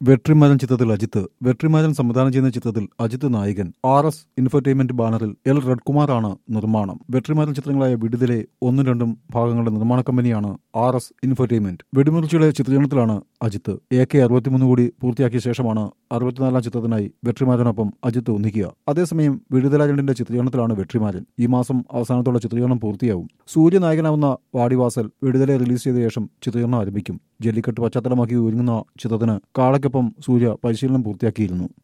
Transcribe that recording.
വെട്രിമാരൻ ചിത്രത്തിൽ അജിത്ത് വെട്രിമാരൻ സംവിധാനം ചെയ്യുന്ന ചിത്രത്തിൽ അജിത്ത് നായകൻ ആർ എസ് ഇൻഫർടൈൻമെന്റ് ബാനറിൽ എൽ റെഡ്കുമാറാണ് നിർമ്മാണം വെട്രിമാരൻ ചിത്രങ്ങളായ വിടുതലെ ഒന്നും രണ്ടും ഭാഗങ്ങളുടെ നിർമ്മാണ കമ്പനിയാണ് ആർ എസ് ഇൻഫർടൈൻമെന്റ് വെടിമുറിച്ചിയുടെ ചിത്രീകരണത്തിലാണ് അജിത്ത് എ കെ അറുപത്തിമൂന്ന് കൂടി പൂർത്തിയാക്കിയ ശേഷമാണ് അറുപത്തിനാലാം ചിത്രത്തിനായി വെട്രിമാരനൊപ്പം അജിത്ത് ഒന്നിക്കുക അതേസമയം വിടുതലാജണ്ടിന്റെ ചിത്രീകരണത്തിലാണ് വെട്രിമാരൻ ഈ മാസം അവസാനത്തോടെ ചിത്രീകരണം പൂർത്തിയാവും സൂര്യനായകനാവുന്ന വാടിവാസൽ വിടുതലെ റിലീസ് ചെയ്ത ശേഷം ചിത്രീകരണം ആരംഭിക്കും ജല്ലിക്കെട്ട് പശ്ചാത്തലമാക്കി ഒരുങ്ങുന്ന ചിത്രത്തിന് കാളയ്ക്കൊപ്പം സൂര്യ പരിശീലനം പൂർത്തിയാക്കിയിരുന്നു